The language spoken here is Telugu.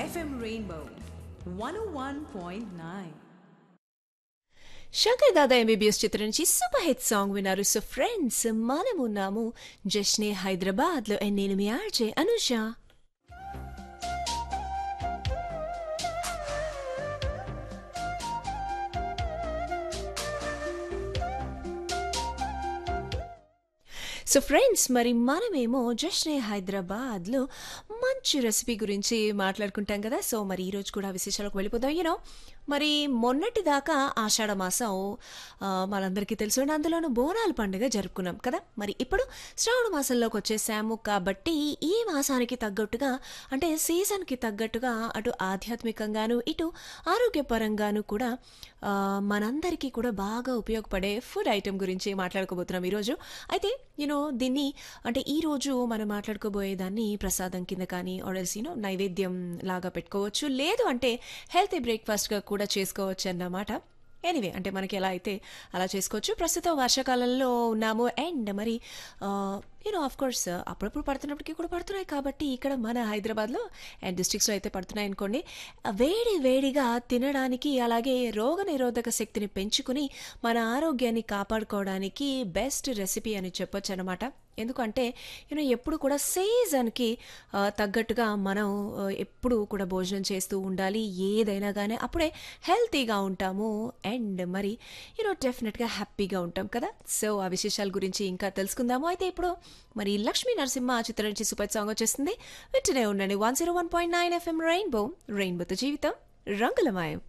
FM Rainbow 101.9. Shankar Dada MBBS చిత్రం నుంచి సూపర్ హిట్ సాంగ్ విన్నారు సో ఫ్రెండ్స్ మనమున్నాము జస్నే హైదరాబాద్ లో నేను మీ ఆర్జే అనుష సో ఫ్రెండ్స్ మరి మనమేమో జస్నే హైదరాబాద్లో మంచి రెసిపీ గురించి మాట్లాడుకుంటాం కదా సో మరి ఈరోజు కూడా విశేషాలకు వెళ్ళిపోదాం యూనో మరి మొన్నటి దాకా ఆషాఢ మాసం ఆ, మనందరికీ తెలుసు అండ్ అందులోనూ బోనాల పండుగ జరుపుకున్నాం కదా మరి ఇప్పుడు శ్రావణ మాసంలోకి వచ్చేసాము కాబట్టి ఈ మాసానికి తగ్గట్టుగా అంటే సీజన్కి తగ్గట్టుగా అటు ఆధ్యాత్మికంగాను ఇటు ఆరోగ్యపరంగాను కూడా ఆ, మనందరికీ కూడా బాగా ఉపయోగపడే ఫుడ్ ఐటెం గురించి మాట్లాడుకోబోతున్నాం ఈరోజు అయితే యూనో దీన్ని అంటే ఈ రోజు మనం మాట్లాడుకోబోయేదాన్ని ప్రసాదం కింద కానీ ఆర్డర్స్ యూనో నైవేద్యం లాగా పెట్టుకోవచ్చు లేదు అంటే హెల్తీ బ్రేక్ఫాస్ట్గా కూడా చేసుకోవచ్చు అన్నమాట ఎనీవే అంటే మనకి ఎలా అయితే అలా చేసుకోవచ్చు ప్రస్తుతం వర్షాకాలంలో ఉన్నాము అండ్ మరి యూనో ఆఫ్ కోర్స్ అప్పుడప్పుడు పడుతున్నప్పటికీ కూడా పడుతున్నాయి కాబట్టి ఇక్కడ మన హైదరాబాద్లో అండ్ డిస్ట్రిక్ట్స్లో అయితే పడుతున్నాయి అనుకోండి వేడి వేడిగా తినడానికి అలాగే రోగ నిరోధక శక్తిని పెంచుకుని మన ఆరోగ్యాన్ని కాపాడుకోవడానికి బెస్ట్ రెసిపీ అని చెప్పొచ్చు అనమాట ఎందుకంటే యూనో ఎప్పుడు కూడా సీజన్కి ఆ, తగ్గట్టుగా మనం ఆ, ఎప్పుడు కూడా భోజనం చేస్తూ ఉండాలి ఏదైనా కానీ అప్పుడే హెల్తీగా ఉంటాము అండ్ మరి యూనో డెఫినెట్గా హ్యాపీగా ఉంటాం కదా సో ఆ విశేషాల గురించి ఇంకా తెలుసుకుందాము అయితే ఇప్పుడు మరి లక్ష్మీ నరసింహ చిత్రం నుంచి సూపర్ సాంగ్ వచ్చేస్తుంది వింటూనే ఉండండి one zero one point nine FM rainbow రెయిన్బోతో జీవితం రంగులమాయం